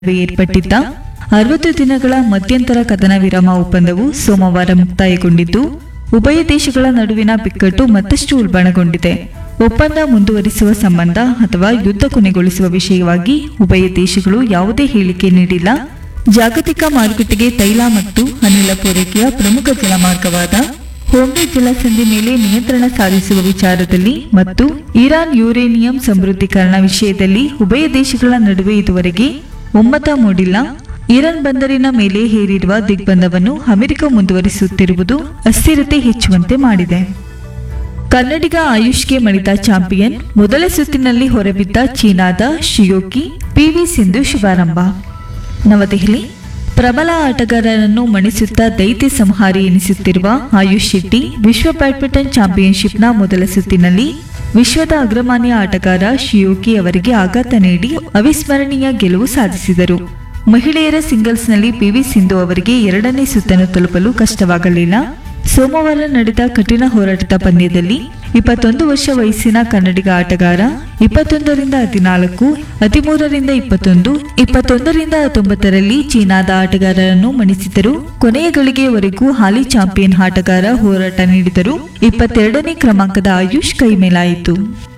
ನಡುವೆ ಏರ್ಪಟ್ಟಿದ್ದ ಅರವತ್ತು ದಿನಗಳ ಮಧ್ಯಂತರ ಕದನ ವಿರಾಮ ಒಪ್ಪಂದವು ಸೋಮವಾರ ಮುಕ್ತಾಯಗೊಂಡಿದ್ದು ಉಭಯ ದೇಶಗಳ ನಡುವಿನ ಬಿಕ್ಕಟ್ಟು ಮತ್ತಷ್ಟು ಉಲ್ಬಣಗೊಂಡಿದೆ ಒಪ್ಪಂದ ಮುಂದುವರಿಸುವ ಸಂಬಂಧ ಅಥವಾ ಯುದ್ಧ ಕೊನೆಗೊಳಿಸುವ ವಿಷಯವಾಗಿ ಉಭಯ ದೇಶಗಳು ಯಾವುದೇ ಹೇಳಿಕೆ ನೀಡಿಲ್ಲ ಜಾಗತಿಕ ಮಾರುಕಟ್ಟೆಗೆ ತೈಲ ಮತ್ತು ಅನಿಲ ಪೂರೈಕೆಯ ಪ್ರಮುಖ ಜಲಮಾರ್ಗವಾದ ಹೋಮ್ವೆ ಜಲಸಂಧಿ ಮೇಲೆ ನಿಯಂತ್ರಣ ಸಾಧಿಸುವ ವಿಚಾರದಲ್ಲಿ ಮತ್ತು ಇರಾನ್ ಯುರೇನಿಯಂ ಸಮೃದ್ಧೀಕರಣ ವಿಷಯದಲ್ಲಿ ಉಭಯ ದೇಶಗಳ ನಡುವೆ ಇದುವರೆಗೆ ಒಮ್ಮತ ಮೂಡಿಲ್ಲ ಇರಾನ್ ಬಂದರಿನ ಮೇಲೆ ಹೇರಿರುವ ದಿಗ್ಬಂಧವನ್ನು ಅಮೆರಿಕ ಮುಂದುವರಿಸುತ್ತಿರುವುದು ಅಸ್ಥಿರತೆ ಹೆಚ್ಚುವಂತೆ ಮಾಡಿದೆ ಕನ್ನಡಿಗ ಆಯುಷ್ಗೆ ಮಣಿತ ಚಾಂಪಿಯನ್ ಮೊದಲ ಸುತ್ತಿನಲ್ಲಿ ಹೊರಬಿದ್ದ ಚೀನಾದ ಶಿಯೋಕಿ ಪಿವಿ ಸಿಂಧು ಶುಭಾರಂಭ ನವದೆಹಲಿ ಪ್ರಬಲ ಆಟಗಾರರನ್ನು ಮಣಿಸುತ್ತಾ ದೈತ್ಯ ಸಂಹಾರಿ ಎನಿಸುತ್ತಿರುವ ಆಯುಷ್ ಶೆಟ್ಟಿ ವಿಶ್ವ ಬ್ಯಾಡ್ಮಿಂಟನ್ ಚಾಂಪಿಯನ್ಶಿಪ್ನ ಮೊದಲ ಸುತ್ತಿನಲ್ಲಿ ವಿಶ್ವದ ಅಗ್ರಮಾನ್ಯ ಆಟಗಾರ ಶಿಯೋಕಿ ಅವರಿಗೆ ಆಘಾತ ನೀಡಿ ಅವಿಸ್ಮರಣೀಯ ಗೆಲುವು ಸಾಧಿಸಿದರು ಮಹಿಳೆಯರ ಸಿಂಗಲ್ಸ್ನಲ್ಲಿ ಪಿವಿ ಸಿಂಧು ಅವರಿಗೆ ಎರಡನೇ ಸುತ್ತನ್ನು ತಲುಪಲು ಕಷ್ಟವಾಗಲಿಲ್ಲ ಸೋಮವಾರ ನಡೆದ ಕಠಿಣ ಹೋರಾಟದ ಪಂದ್ಯದಲ್ಲಿ ಇಪ್ಪತ್ತೊಂದು ವರ್ಷ ವಯಸ್ಸಿನ ಕನ್ನಡಿಗ ಆಟಗಾರ ಇಪ್ಪತ್ತೊಂದರಿಂದ ಹದಿನಾಲ್ಕು ಹದಿಮೂರರಿಂದ ಇಪ್ಪತ್ತೊಂದು ಇಪ್ಪತ್ತೊಂದರಿಂದ ಹತ್ತೊಂಬತ್ತರಲ್ಲಿ ಚೀನಾದ ಆಟಗಾರರನ್ನು ಮಣಿಸಿದರು ಕೊನೆಯ ಗಳಿಗೆಯವರೆಗೂ ಹಾಲಿ ಚಾಂಪಿಯನ್ ಆಟಗಾರ ಹೋರಾಟ ನೀಡಿದರು ಇಪ್ಪತ್ತೆರಡನೇ ಕ್ರಮಾಂಕದ ಆಯುಷ್ ಕೈಮೇಲಾಯಿತು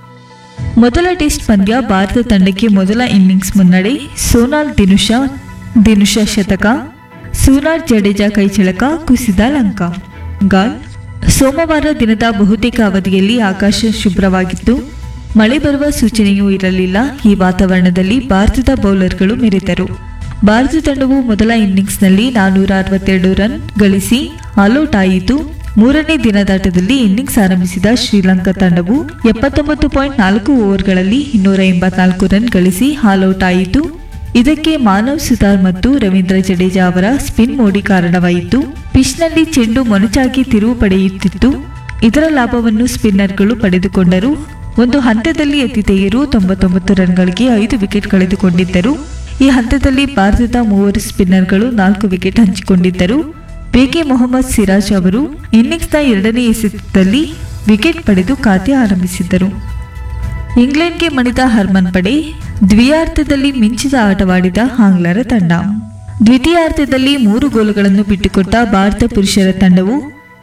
ಮೊದಲ ಟೆಸ್ಟ್ ಪಂದ್ಯ ಭಾರತ ತಂಡಕ್ಕೆ ಮೊದಲ ಇನ್ನಿಂಗ್ಸ್ ಮುನ್ನಡೆ ಸೋನಾಲ್ ದಿನುಷಾ ದಿನುಷಾ ಶತಕ ಸೂರಾಜ್ ಜಡೇಜಾ ಕೈಚಳಕ ಕುಸಿದ ಲಂಕಾ ಗಾಲ್ ಸೋಮವಾರ ದಿನದ ಬಹುತೇಕ ಅವಧಿಯಲ್ಲಿ ಆಕಾಶ ಶುಭ್ರವಾಗಿತ್ತು ಮಳೆ ಬರುವ ಸೂಚನೆಯೂ ಇರಲಿಲ್ಲ ಈ ವಾತಾವರಣದಲ್ಲಿ ಭಾರತದ ಬೌಲರ್ಗಳು ಮೆರೆದರು ಭಾರತ ತಂಡವು ಮೊದಲ ಇನ್ನಿಂಗ್ಸ್ನಲ್ಲಿ ನಾನ್ನೂರ ಅರವತ್ತೆರಡು ರನ್ ಗಳಿಸಿ ಆಲ್ಔಟ್ ಆಯಿತು ಮೂರನೇ ದಿನದಾಟದಲ್ಲಿ ಇನ್ನಿಂಗ್ಸ್ ಆರಂಭಿಸಿದ ಶ್ರೀಲಂಕಾ ತಂಡವು ಎಪ್ಪತ್ತೊಂಬತ್ತು ಪಾಯಿಂಟ್ ನಾಲ್ಕು ಓವರ್ಗಳಲ್ಲಿ ಇನ್ನೂರ ಎಂಬತ್ನಾಲ್ಕು ರನ್ ಗಳಿಸಿ ಆಲ್ಔಟ್ ಆಯಿತು ಇದಕ್ಕೆ ಮಾನವ್ ಸುತಾರ್ ಮತ್ತು ರವೀಂದ್ರ ಜಡೇಜಾ ಅವರ ಸ್ಪಿನ್ ಮೋಡಿ ಕಾರಣವಾಯಿತು ಪಿಚ್ನಲ್ಲಿ ಚೆಂಡು ಮೊನಚಾಗಿ ತಿರುವು ಪಡೆಯುತ್ತಿತ್ತು ಇದರ ಲಾಭವನ್ನು ಸ್ಪಿನ್ನರ್ಗಳು ಪಡೆದುಕೊಂಡರು ಒಂದು ಹಂತದಲ್ಲಿ ಅತಿಥೇಯರು ತೊಂಬತ್ತೊಂಬತ್ತು ರನ್ಗಳಿಗೆ ಐದು ವಿಕೆಟ್ ಕಳೆದುಕೊಂಡಿದ್ದರು ಈ ಹಂತದಲ್ಲಿ ಭಾರತದ ಮೂವರು ಸ್ಪಿನ್ನರ್ಗಳು ನಾಲ್ಕು ವಿಕೆಟ್ ಹಂಚಿಕೊಂಡಿದ್ದರು ಬೇಗೆ ಮೊಹಮ್ಮದ್ ಸಿರಾಜ್ ಅವರು ಇನ್ನಿಂಗ್ಸ್ನ ಎರಡನೇ ಎಸೆತದಲ್ಲಿ ವಿಕೆಟ್ ಪಡೆದು ಖಾತೆ ಆರಂಭಿಸಿದ್ದರು ಇಂಗ್ಲೆಂಡ್ಗೆ ಮಣಿದ ಹರ್ಮನ್ ಪಡೆ ದ್ವಿಯಾರ್ಧದಲ್ಲಿ ಮಿಂಚಿದ ಆಟವಾಡಿದ ಆಂಗ್ಲರ ತಂಡ ದ್ವಿತೀಯಾರ್ಧದಲ್ಲಿ ಮೂರು ಗೋಲುಗಳನ್ನು ಬಿಟ್ಟುಕೊಟ್ಟ ಭಾರತ ಪುರುಷರ ತಂಡವು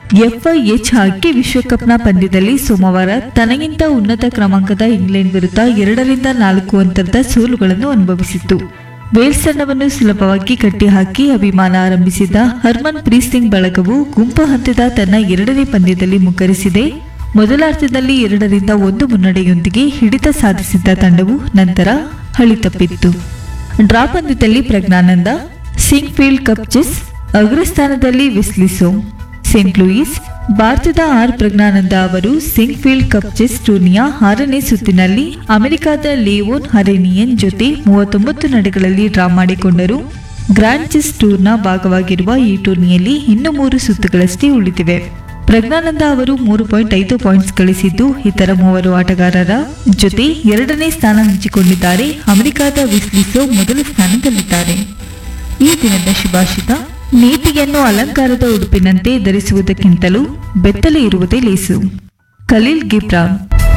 ಎಫ್ಐಎಚ್ ಹಾಕಿ ವಿಶ್ವಕಪ್ನ ಪಂದ್ಯದಲ್ಲಿ ಸೋಮವಾರ ತನಗಿಂತ ಉನ್ನತ ಕ್ರಮಾಂಕದ ಇಂಗ್ಲೆಂಡ್ ವಿರುದ್ಧ ಎರಡರಿಂದ ನಾಲ್ಕು ಅಂತರದ ಸೋಲುಗಳನ್ನು ಅನುಭವಿಸಿತ್ತು ವೇಲ್ಸ್ ತಂಡವನ್ನು ಸುಲಭವಾಗಿ ಕಟ್ಟಿಹಾಕಿ ಅಭಿಮಾನ ಆರಂಭಿಸಿದ ಹರ್ಮನ್ ಪ್ರೀತ್ ಸಿಂಗ್ ಬಳಗವು ಗುಂಪು ಹಂತದ ತನ್ನ ಎರಡನೇ ಪಂದ್ಯದಲ್ಲಿ ಮುಗ್ಗರಿಸಿದೆ ಮೊದಲಾರ್ಧದಲ್ಲಿ ಎರಡರಿಂದ ಒಂದು ಮುನ್ನಡೆಯೊಂದಿಗೆ ಹಿಡಿತ ಸಾಧಿಸಿದ್ದ ತಂಡವು ನಂತರ ಹಳಿತಪ್ಪಿತ್ತು ಡ್ರಾ ಪಂದ್ಯದಲ್ಲಿ Praggnanandhaa Sinquefield cup chess ಅಗ್ರಸ್ಥಾನದಲ್ಲಿ ವಿಸ್ಲಿಸೋ ಸೇಂಟ್ ಲೂಯಿಸ್ ಭಾರತದ ಆರ್ ಪ್ರಜ್ಞಾನಂದ ಅವರು ಸಿಂಗ್ ಫೀಲ್ಡ್ ಕಪ್ ಚೆಸ್ ಟೂರ್ನಿಯ ಆರನೇ ಸುತ್ತಿನಲ್ಲಿ ಅಮೆರಿಕದ ಲಿಯೋನ್ ಹರೆನಿಯನ್ ಜೊತೆ ಮೂವತ್ತೊಂಬತ್ತು ನಡೆಗಳಲ್ಲಿ ಡ್ರಾ ಮಾಡಿಕೊಂಡರು ಗ್ರ್ಯಾಂಡ್ ಚೆಸ್ ಟೂರ್ನ ಭಾಗವಾಗಿರುವ ಈ ಟೂರ್ನಿಯಲ್ಲಿ ಇನ್ನು ಮೂರು ಸುತ್ತುಗಳಷ್ಟೇ ಉಳಿದಿವೆ ಪ್ರಜ್ಞಾನಂದ ಅವರು ಮೂರು ಪಾಯಿಂಟ್ ಐದು ಪಾಯಿಂಟ್ಸ್ ಗಳಿಸಿದ್ದು ಇತರ ಮೂವರು ಆಟಗಾರರ ಜೊತೆ ಎರಡನೇ ಸ್ಥಾನ ಹಂಚಿಕೊಂಡಿದ್ದಾರೆ ಅಮೆರಿಕದ ವಿಸ್ಲಿಸೋ ಮೊದಲ ಸ್ಥಾನದಲ್ಲಿದ್ದಾರೆ ಈ ದಿನದ ಶುಭಾಷಿತ ನೀತಿಯನ್ನು ಅಲಂಕಾರದ ಉಡುಪಿನಂತೆ ಧರಿಸುವುದಕ್ಕಿಂತಲೂ ಬೆತ್ತಲೆ ಇರುವುದೇ ಲೇಸು ಖಲೀಲ್ ಗಿಬ್ರಾನ್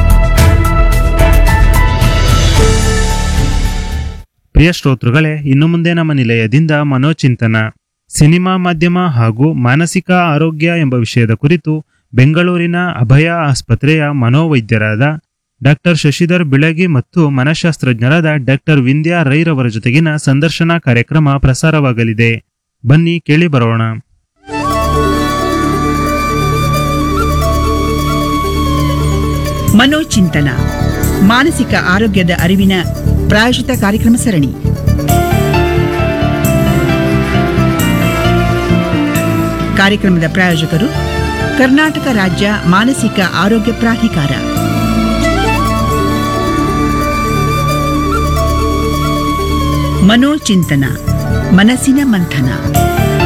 ಪ್ರಿಯ ಶ್ರೋತೃಗಳೇ ಇನ್ನು ಮುಂದೆ ನಮ್ಮ ನಿಲಯದಿಂದ ಮನೋಚಿಂತನ ಸಿನಿಮಾ ಮಾಧ್ಯಮ ಹಾಗೂ ಮಾನಸಿಕ ಆರೋಗ್ಯ ಎಂಬ ವಿಷಯದ ಕುರಿತು ಬೆಂಗಳೂರಿನ ಅಭಯ ಆಸ್ಪತ್ರೆಯ ಮನೋವೈದ್ಯರಾದ ಡಾಕ್ಟರ್ ಶಶಿಧರ್ ಬಿಳಗಿ ಮತ್ತು ಮನಃಶಾಸ್ತ್ರಜ್ಞರಾದ ಡಾಕ್ಟರ್ ವಿಂದ್ಯಾ ರೈರವರ ಜೊತೆಗಿನ ಸಂದರ್ಶನ ಕಾರ್ಯಕ್ರಮ ಪ್ರಸಾರವಾಗಲಿದೆ ಬನ್ನಿ ಕೇಳಿ ಬರೋಣ ಮನೋಚಿಂತನ ಮಾನಸಿಕ ಆರೋಗ್ಯದ ಅರಿವಿನ ಪ್ರಾಯೋಜಿತ ಕಾರ್ಯಕ್ರಮ ಸರಣಿ ಕಾರ್ಯಕ್ರಮದ ಪ್ರಾಯೋಜಕರು ಕರ್ನಾಟಕ ರಾಜ್ಯ ಮಾನಸಿಕ ಆರೋಗ್ಯ ಪ್ರಾಧಿಕಾರ ಮನೋಚಿಂತನ ಮನಸ್ಸಿನ ಮಂಥನ